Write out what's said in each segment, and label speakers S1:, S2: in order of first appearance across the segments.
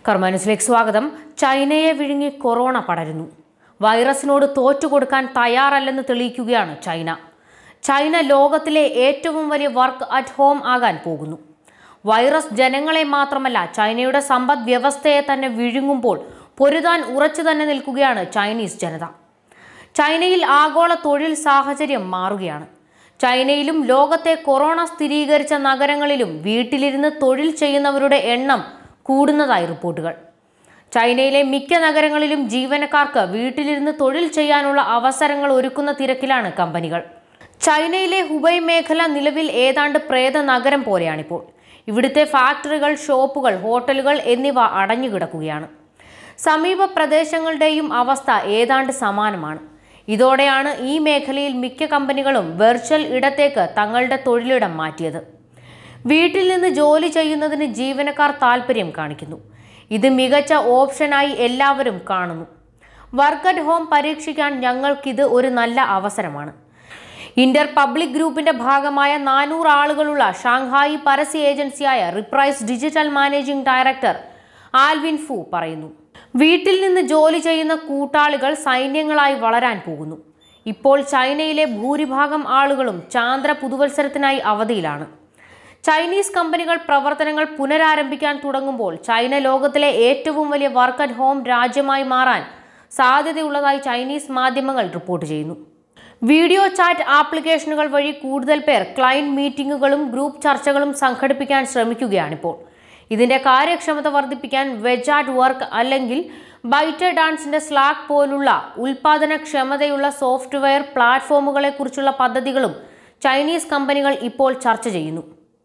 S1: കർമാനുസിലേക്ക് സ്വാഗതം ചൈനയെ വിഴുങ്ങി കൊറോണ പടരുന്നു വൈറസിനോട് തോറ്റുകൊടുക്കാൻ തയ്യാറല്ലെന്ന് തെളിയിക്കുകയാണ് ചൈന ചൈന ലോകത്തിലെ ഏറ്റവും വലിയ വർക്ക് അറ്റ് ഹോം ആകാൻ പോകുന്നു വൈറസ് ജനങ്ങളെ മാത്രമല്ല ചൈനയുടെ സമ്പദ് വ്യവസ്ഥയെ തന്നെ വിഴുങ്ങുമ്പോൾ പൊരുതാൻ ഉറച്ചു തന്നെ നിൽക്കുകയാണ് ചൈനീസ് ജനത ചൈനയിൽ ആഗോള തൊഴിൽ സാഹചര്യം മാറുകയാണ് ചൈനയിലും ലോകത്തെ കൊറോണ സ്ഥിരീകരിച്ച നഗരങ്ങളിലും വീട്ടിലിരുന്ന് തൊഴിൽ ചെയ്യുന്നവരുടെ എണ്ണം കൂടുന്നതായി റിപ്പോർട്ടുകൾ ചൈനയിലെ മിക്ക നഗരങ്ങളിലും ജീവനക്കാർക്ക് വീട്ടിലിരുന്ന് തൊഴിൽ ചെയ്യാനുള്ള അവസരങ്ങൾ ഒരുക്കുന്ന തിരക്കിലാണ് കമ്പനികൾ ചൈനയിലെ ഹുബൈ മേഖല നിലവിൽ ഏതാണ്ട് പ്രേത നഗരം പോലെയാണിപ്പോൾ ഇവിടുത്തെ ഫാക്ടറികൾ ഷോപ്പുകൾ ഹോട്ടലുകൾ എന്നിവ അടഞ്ഞുകിടക്കുകയാണ് സമീപ പ്രദേശങ്ങളുടെയും അവസ്ഥ ഏതാണ്ട് സമാനമാണ് ഇതോടെയാണ് ഈ മേഖലയിൽ മിക്ക കമ്പനികളും വെർച്വൽ ഇടത്തേക്ക് തങ്ങളുടെ തൊഴിലിടം മാറ്റിയത് വീട്ടിൽ നിന്ന് ജോലി ചെയ്യുന്നതിന് ജീവനക്കാർ താൽപ്പര്യം കാണിക്കുന്നു ഇത് മികച്ച ഓപ്ഷനായി എല്ലാവരും കാണുന്നു വർക്ക് അറ്റ് ഹോം പരീക്ഷിക്കാൻ ഞങ്ങൾക്കിത് ഒരു നല്ല അവസരമാണ് ഇന്റർ പബ്ലിക് ഗ്രൂപ്പിന്റെ ഭാഗമായ നാനൂറ് ആളുകളുള്ള ഷാങ്ഹായി പരസ്യ ഏജൻസിയായ Reprise digital managing director Alvin Fu പറയുന്നു വീട്ടിൽ നിന്ന് ജോലി ചെയ്യുന്ന കൂട്ടാളികൾ സൈന്യങ്ങളായി വളരാൻ പോകുന്നു ഇപ്പോൾ ചൈനയിലെ ഭൂരിഭാഗം ആളുകളും ചാന്ദ്ര പുതുവത്സരത്തിനായി അവധിയിലാണ് ചൈനീസ് കമ്പനികൾ പ്രവർത്തനങ്ങൾ പുനരാരംഭിക്കാൻ തുടങ്ങുമ്പോൾ ചൈന ലോകത്തിലെ ഏറ്റവും വലിയ വർക്ക് അറ്റ് ഹോം രാജ്യമായി മാറാൻ സാധ്യതയുള്ളതായി ചൈനീസ് മാധ്യമങ്ങൾ റിപ്പോർട്ട് ചെയ്യുന്നു വീഡിയോ ചാറ്റ് ആപ്ലിക്കേഷനുകൾ വഴി കൂടുതൽ പേർ ക്ലയന്റ് മീറ്റിംഗുകളും ഗ്രൂപ്പ് ചർച്ചകളും സംഘടിപ്പിക്കാൻ ശ്രമിക്കുകയാണിപ്പോൾ ഇതിന്റെ കാര്യക്ഷമത വർദ്ധിപ്പിക്കാൻ വെജ് ആറ്റ് വർക്ക് അല്ലെങ്കിൽ ബൈറ്റർ ഡാൻസിന്റെ സ്ലാക്ക് പോലുള്ള ഉൽപാദനക്ഷമതയുള്ള സോഫ്റ്റ്വെയർ പ്ലാറ്റ്ഫോമുകളെ കുറിച്ചുള്ള പദ്ധതികളും ചൈനീസ് കമ്പനികൾ ഇപ്പോൾ ചർച്ച ചെയ്യുന്നു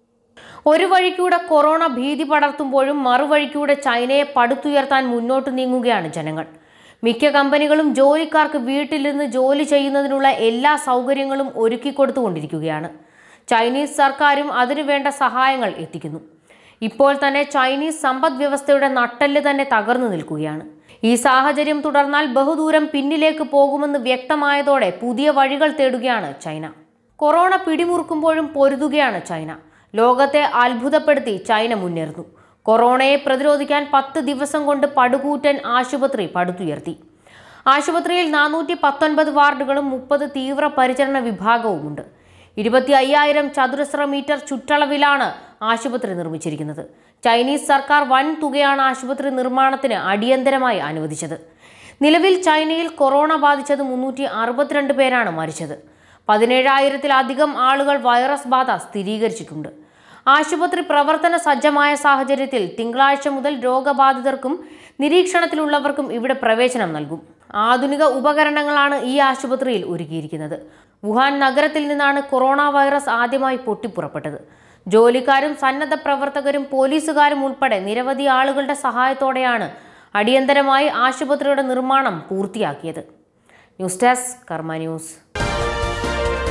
S1: ഒരു വഴിക്കൂടെ കൊറോണ ഭീതി പടർത്തുമ്പോഴും മറുവഴിക്കൂടെ ചൈനയെ പടുത്തുയർത്താൻ മുന്നോട്ട് നീങ്ങുകയാണ് ജനങ്ങൾ മിക്ക കമ്പനികളും ജോലിക്കാർക്ക് വീട്ടിൽ നിന്ന് ജോലി ചെയ്യുന്നതിനുള്ള എല്ലാ സൗകര്യങ്ങളും ഒരുക്കിക്കൊടുത്തുകൊണ്ടിരിക്കുകയാണ് ചൈനീസ് സർക്കാരും അതിനുവേണ്ട സഹായങ്ങൾ എത്തിക്കുന്നു ഇപ്പോൾ തന്നെ ചൈനീസ് സമ്പദ് വ്യവസ്ഥയുടെ നട്ടെല്ല് തന്നെ തകർന്നു നിൽക്കുകയാണ് ഈ സാഹചര്യം തുടർന്നാൽ ബഹുദൂരം പിന്നിലേക്ക് പോകുമെന്ന് വ്യക്തമായതോടെ പുതിയ വഴികൾ തേടുകയാണ് ചൈന കൊറോണ പിടിമുറുക്കുമ്പോഴും പൊരുതുകയാണ് ചൈന ലോകത്തെ അത്ഭുതപ്പെടുത്തി ചൈന മുന്നേറുന്നു കൊറോണയെ പ്രതിരോധിക്കാൻ പത്ത് ദിവസം കൊണ്ട് പടുകൂറ്റൻ ആശുപത്രി പടുത്തുയർത്തി ആശുപത്രിയിൽ നാനൂറ്റി പത്തൊൻപത് വാർഡുകളും മുപ്പത് തീവ്ര പരിചരണ വിഭാഗവുമുണ്ട് ഇരുപത്തി അയ്യായിരം ചതുരശ്ര മീറ്റർ ചുറ്റളവിലാണ് ആശുപത്രി നിർമ്മിച്ചിരിക്കുന്നത് ചൈനീസ് സർക്കാർ വൻ തുകയാണ് ആശുപത്രി നിർമ്മാണത്തിന് അടിയന്തരമായി അനുവദിച്ചത് നിലവിൽ ചൈനയിൽ കൊറോണ ബാധിച്ചത് മുന്നൂറ്റി അറുപത്തിരണ്ട് പേരാണ് മരിച്ചത് പതിനേഴായിരത്തിലധികം ആളുകൾ വൈറസ് ബാധ സ്ഥിരീകരിച്ചിട്ടുണ്ട് ആശുപത്രി പ്രവർത്തന സജ്ജമായ സാഹചര്യത്തിൽ തിങ്കളാഴ്ച മുതൽ രോഗബാധിതർക്കും നിരീക്ഷണത്തിലുള്ളവർക്കും ഇവിടെ പ്രവേശനം നൽകും ആധുനിക ഉപകരണങ്ങളാണ് ഈ ആശുപത്രിയിൽ ഒരുക്കിയിരിക്കുന്നത് വുഹാൻ നഗരത്തിൽ നിന്നാണ് കൊറോണ വൈറസ് ആദ്യമായി പൊട്ടിപ്പുറപ്പെട്ടത് ജോലിക്കാരും സന്നദ്ധ പ്രവർത്തകരും പോലീസുകാരും ഉൾപ്പെടെ നിരവധി ആളുകളുടെ സഹായത്തോടെയാണ് അടിയന്തരമായി ആശുപത്രിയുടെ നിർമ്മാണം പൂർത്തിയാക്കിയത് ന്യൂസ് ഡെസ്ക് കർമ്മ ന്യൂസ്